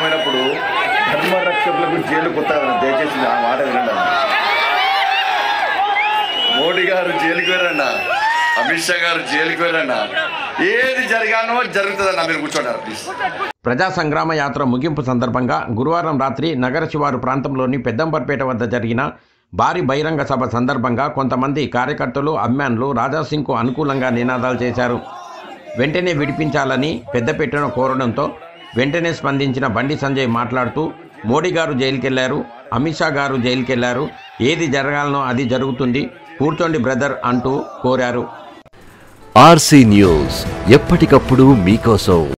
పోయినప్పుడు ధర్మ రక్షకులకు జైలు కొత్త దయచేసి ఆ మాట వినండి అన్న. మోడీ గారు జైలుకి వెళ్ళండి అమిత్ షా గారు జైలుకి వెళ్ళండి ఏది జరగానో జరుగుతుందన్న మీరు కూర్చోండి ప్లీజ్ ప్రజా సంగ్రామ యాత్ర ముగింపు సందర్భంగా గురువారం రాత్రి నగర శివారు ప్రాంతంలోని పెద్దంబర్పేట వద్ద జరిగిన భారీ బహిరంగ సభ సందర్భంగా కొంతమంది కార్యకర్తలు అభిమానులు రాజాసింగ్కు అనుకూలంగా నినాదాలు చేశారు వెంటనే విడిపించాలని పెద్దపెట్టెను కోరడంతో వెంటనే స్పందించిన బండి సంజయ్ మాట్లాడుతూ మోడీ గారు జైలుకెళ్లారు అమిత్ షా గారు జైలుకెళ్లారు ఏది జరగాలనో అది జరుగుతుంది కూర్చోండి బ్రదర్ అంటూ కోరారు ఆర్సీ న్యూస్ ఎప్పటికప్పుడు మీకోసం